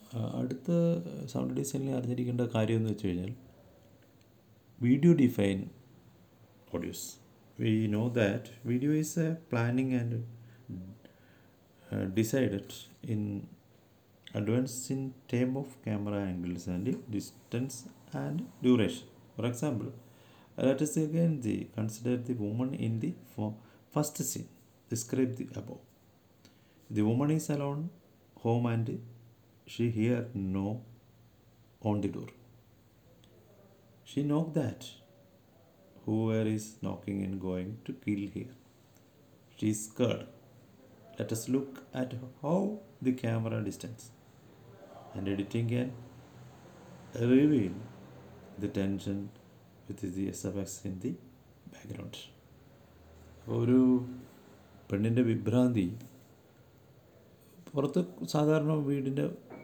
അടുത്ത സൗണ്ട് ഡിസൈനിൽ അറിഞ്ഞിരിക്കേണ്ട കാര്യം എന്ന് വെച്ച് കഴിഞ്ഞാൽ video define audios we know that video is a planning and decided in advance in term of camera angles and distance and duration. For example, let us again the, consider the woman in the fo- first scene. Describe the above. The woman is alone home and she hear no on the door. She knock that whoever is knocking and going to kill her. She is scared. Let us look at how the camera distance and editing can reveal the tension with the SFX in the background. ഒരു പെണ്ണിൻ്റെ വിഭ്രാന്തി പുറത്ത് സാധാരണ വീടിൻ്റെ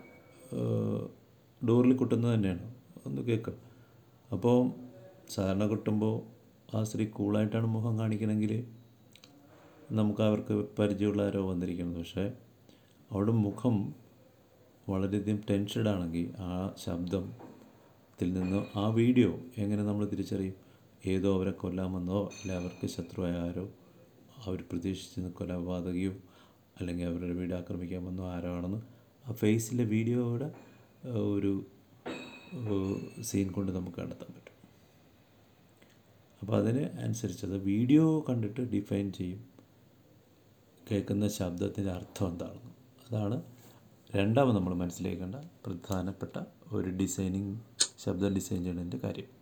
ഡോറിൽ കൊട്ടുന്നത് തന്നെയാണ് ഒന്ന് കേൾക്കാം അപ്പോൾ സാധാരണ കൊട്ടുമ്പോൾ ആ സ്ത്രീ കൂളായിട്ടാണ് മുഖം കാണിക്കണമെങ്കിൽ നമുക്ക് അവർക്ക് പരിചയമുള്ള ആരോ വന്നിരിക്കുന്നത് പക്ഷേ അവളുടെ മുഖം വളരെയധികം ടെൻഷഡ് ആണെങ്കിൽ ആ ശബ്ദത്തിൽ നിന്ന് ആ വീഡിയോ എങ്ങനെ നമ്മൾ തിരിച്ചറിയും ഏതോ അവരെ കൊല്ലാമെന്നോ അല്ലെ അവർക്ക് ശത്രുവായ ആരോ അവർ പ്രതീക്ഷിച്ചിരുന്ന കൊലപാതകയോ അല്ലെങ്കിൽ അവരുടെ വീട് ആക്രമിക്കാമെന്നോ ആരോ ആണെന്ന് ആ ഫേസിലെ വീഡിയോയുടെ ഒരു സീൻ കൊണ്ട് നമുക്ക് കണ്ടെത്താൻ പറ്റും അപ്പോൾ അതിന് അനുസരിച്ചത് വീഡിയോ കണ്ടിട്ട് ഡിഫൈൻ ചെയ്യും കേൾക്കുന്ന ശബ്ദത്തിൻ്റെ അർത്ഥം എന്താണെന്ന് അതാണ് രണ്ടാമത് നമ്മൾ മനസ്സിലാക്കേണ്ട പ്രധാനപ്പെട്ട ഒരു ഡിസൈനിങ് ശബ്ദം ഡിസൈൻ ചെയ്യുന്നതിൻ്റെ കാര്യം